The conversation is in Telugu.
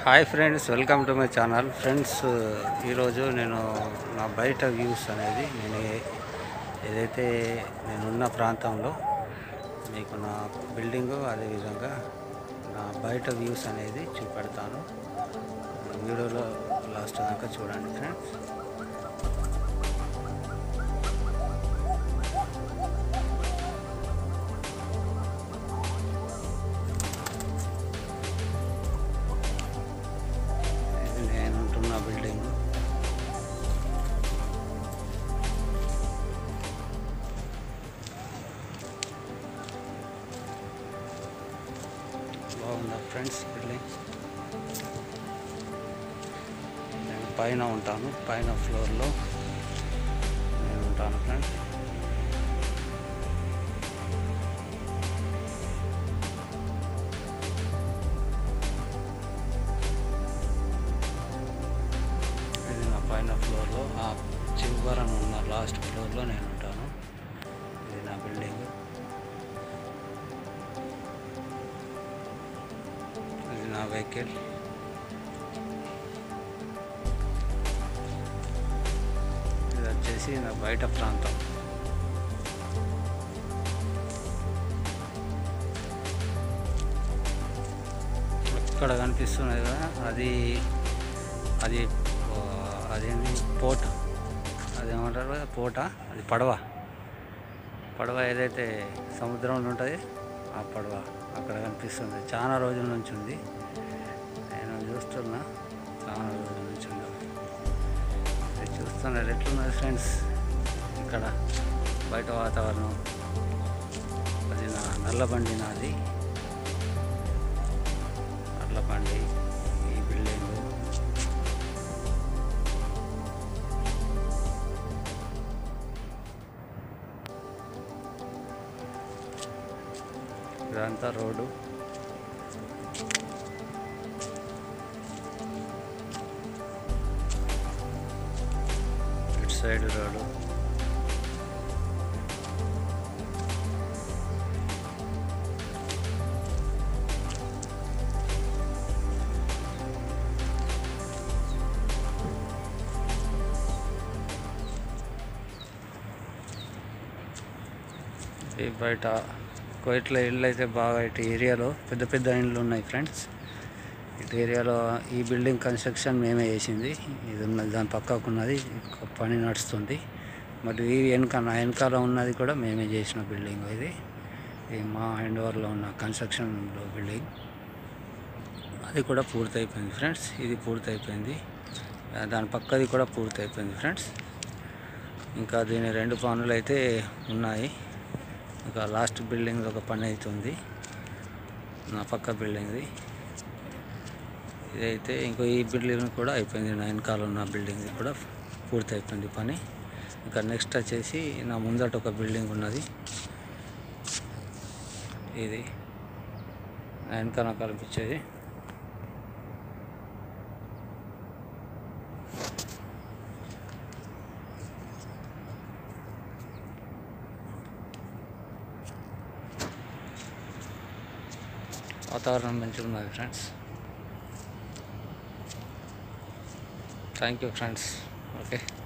hi friends welcome to my channel friends ఈరోజు నేను నా బయట వ్యూస్ అనేది నేను ఏ- ఏదైతే నేనున్న ప్రాంతంలో మీకు నా బిల్డింగు అదేవిధంగా నా బయట వ్యూస్ అనేది చూపెడతాను వీడియోలో లాస్ట్ దాకా చూడండి ఫ్రెండ్స్ ఇది నేను ఉంటున్న బిల్డింగ్ బాగుందా ఫ్రెండ్స్ బిల్డింగ్ నేను పైన ఉంటాను పైన ఫ్లోర్లో నేను ఉంటాను ఫ్రెండ్స్ ఇది నా పైన ఫ్లోర్లో ఆ చివరన ఉన్న లాస్ట్ ఫ్లోర్లో నేను ఉంటాను ఇది నా బిల్డింగ్ ఇది నా వెహికల్ ఇది వచ్చేసి నా బయట ప్రాంతం ఇక్కడ కనిపిస్తున్నది కదా అది అది ఆ, అదేంటి పోట అదేమంటారు కదా పోట అది పడవ పడవ ఏదైతే సముద్రంలో ఉంటుంది ఆ పడవ అక్కడ కనిపిస్తుంది చాలా రోజుల నుంచి ఉంది నేను చూస్తున్నా చాలా రోజుల నుంచి ఉంది ఇది చూస్తున్నారు ఎట్లున్నది ఫ్రెండ్స్ ఇక్కడ బయట వాతావరణం అది నా నల్ల బండి నాది నల్ల బండి ఈ బిల్డింగు ఇదంతా రోడ్డు ఇటు సైడ్ రోడ్డు ఈ బయట కోయిట్ల ఇళ్ళు అయితే బాగా ఇటు ఏరియాలో పెద్ద పెద్ద ఇండ్లు ఉన్నాయి ఫ్రెండ్స్ ఇటు ఏరియాలో ఈ బిల్డింగ్ కన్స్ట్రక్షన్ మేమే చేసింది ఇది ఉన్నది దాని పక్కకు ఉన్నది ఒక పని నడుస్తుంది మరి ఈ వెనక నా వెనకాల ఉన్నది కూడా మేమే చేసిన బిల్డింగ్ ఇది ఇది మా హ్యాండ్ ఓవర్లో ఉన్న కన్స్ట్రక్షన్ బిల్డింగ్ అది కూడా పూర్తయిపోయింది ఫ్రెండ్స్ ఇది పూర్తయిపోయింది ఆ, దాని పక్కది కూడా పూర్తయిపోయింది ఫ్రెండ్స్ ఇంకా దీని రెండు పనులు అయితే ఉన్నాయి ఇంకా లాస్ట్ బిల్డింగ్ ఒక పని అవుతుంది నా పక్క బిల్డింగ్ది ఇదైతే ఇంకో ఈ బిల్డింగ్ కూడా అయిపోయింది నా వెనకాల ఉన్న బిల్డింగ్ కూడా పూర్తి అయిపోయింది పని ఇంకా నెక్స్ట్ వచ్చేసి నా ముందట ఒక బిల్డింగ్ ఉన్నది ఇది నా వెనకాల కనిపించేది వాతావరణం మంచిగా ఉన్నది friends thank you friends okay